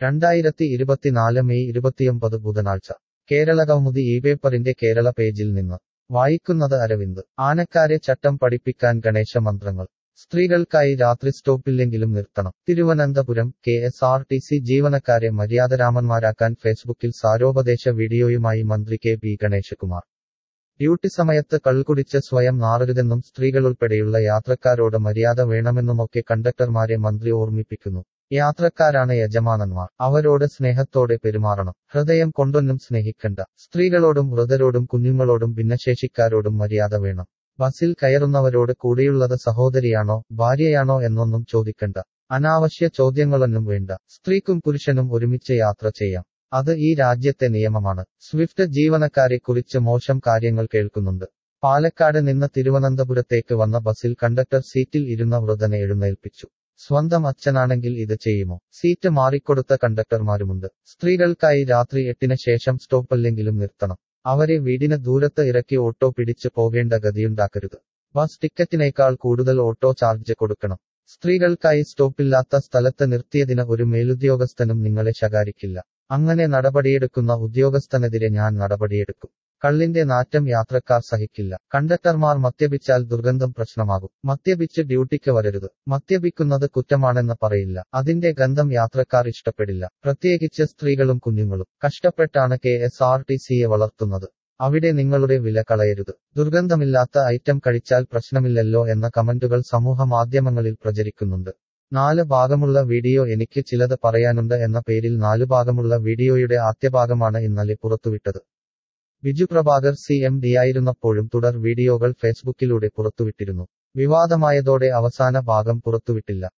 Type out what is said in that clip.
രണ്ടായിരത്തി ഇരുപത്തിനാല് മെയ് ഇരുപത്തിയൊമ്പത് ബുധനാഴ്ച കേരളകൗമുദി ഈ പേപ്പറിന്റെ കേരള പേജിൽ നിന്ന് വായിക്കുന്നത് അരവിന്ദ് ആനക്കാരെ ചട്ടം പഠിപ്പിക്കാൻ ഗണേശ മന്ത്രങ്ങൾ സ്ത്രീകൾക്കായി രാത്രി സ്റ്റോപ്പില്ലെങ്കിലും നിർത്തണം Thiruvananthapuram K S R T C ജീവനക്കാരെ മര്യാദരാമന്മാരാക്കാൻ ഫേസ്ബുക്കിൽ സാരോപദേശ വീഡിയോയുമായി മന്ത്രി കെ പി ഗണേശകുമാർ ഡ്യൂട്ടി സമയത്ത് കള്ളുകുടിച്ച് സ്വയം നാറരുതെന്നും സ്ത്രീകളുൾപ്പെടെയുള്ള യാത്രക്കാരോട് മര്യാദ വേണമെന്നുമൊക്കെ കണ്ടക്ടർമാരെ മന്ത്രി ഓർമ്മിപ്പിക്കുന്നു യാത്രക്കാരാണ് യജമാനന്മാർ അവരോട് സ്നേഹത്തോടെ പെരുമാറണം ഹൃദയം കൊണ്ടൊന്നും സ്നേഹിക്കണ്ട സ്ത്രീകളോടും വൃതരോടും കുഞ്ഞുങ്ങളോടും ഭിന്നശേഷിക്കാരോടും മര്യാദ വേണം ബസിൽ കയറുന്നവരോട് കൂടെയുള്ളത് സഹോദരിയാണോ ഭാര്യയാണോ എന്നൊന്നും ചോദിക്കണ്ട അനാവശ്യ ചോദ്യങ്ങളൊന്നും വേണ്ട സ്ത്രീക്കും പുരുഷനും ഒരുമിച്ച് യാത്ര ചെയ്യാം അത് ഈ രാജ്യത്തെ നിയമമാണ് സ്വിഫ്റ്റ് ജീവനക്കാരെ കുറിച്ച് മോശം കാര്യങ്ങൾ കേൾക്കുന്നുണ്ട് പാലക്കാട് നിന്ന് തിരുവനന്തപുരത്തേക്ക് വന്ന ബസിൽ കണ്ടക്ടർ സീറ്റിൽ ഇരുന്ന വൃതനെ എഴുന്നേൽപ്പിച്ചു സ്വന്തം അച്ഛനാണെങ്കിൽ ഇത് ചെയ്യുമോ സീറ്റ് മാറിക്കൊടുത്ത കണ്ടക്ടർമാരുമുണ്ട് സ്ത്രീകൾക്കായി രാത്രി എട്ടിന് ശേഷം സ്റ്റോപ്പല്ലെങ്കിലും നിർത്തണം അവരെ വീടിന് ദൂരത്ത് ഇറക്കി ഓട്ടോ പിടിച്ച് പോകേണ്ട ഗതിയുണ്ടാക്കരുത് ബസ് ടിക്കറ്റിനേക്കാൾ കൂടുതൽ ഓട്ടോ ചാർജ് കൊടുക്കണം സ്ത്രീകൾക്കായി സ്റ്റോപ്പില്ലാത്ത സ്ഥലത്ത് നിർത്തിയതിന് ഒരു മേലുദ്യോഗസ്ഥനും നിങ്ങളെ ശകാരിക്കില്ല അങ്ങനെ നടപടിയെടുക്കുന്ന ഉദ്യോഗസ്ഥനെതിരെ ഞാൻ നടപടിയെടുക്കും കള്ളിന്റെ നാറ്റം യാത്രക്കാർ സഹിക്കില്ല കണ്ടക്ടർമാർ മദ്യപിച്ചാൽ ദുർഗന്ധം പ്രശ്നമാകും മദ്യപിച്ച് ഡ്യൂട്ടിക്ക് വരരുത് മദ്യപിക്കുന്നത് കുറ്റമാണെന്ന് പറയില്ല അതിന്റെ ഗന്ധം യാത്രക്കാർ ഇഷ്ടപ്പെടില്ല പ്രത്യേകിച്ച് സ്ത്രീകളും കുഞ്ഞുങ്ങളും കഷ്ടപ്പെട്ടാണ് കെ എസ് ആർ ടി സിയെ വളർത്തുന്നത് അവിടെ നിങ്ങളുടെ വില കളയരുത് ദുർഗന്ധമില്ലാത്ത ഐറ്റം കഴിച്ചാൽ പ്രശ്നമില്ലല്ലോ എന്ന കമന്റുകൾ സമൂഹ മാധ്യമങ്ങളിൽ പ്രചരിക്കുന്നുണ്ട് നാല് ഭാഗമുള്ള വീഡിയോ എനിക്ക് ചിലത് പറയാനുണ്ട് എന്ന പേരിൽ നാലു ഭാഗമുള്ള വീഡിയോയുടെ ആദ്യഭാഗമാണ് ഇന്നലെ പുറത്തുവിട്ടത് ബിജു പ്രഭാകർ സി എം ഡിയായിരുന്നപ്പോഴും തുടർ വീഡിയോകൾ ഫേസ്ബുക്കിലൂടെ പുറത്തുവിട്ടിരുന്നു വിവാദമായതോടെ അവസാന ഭാഗം പുറത്തുവിട്ടില്ല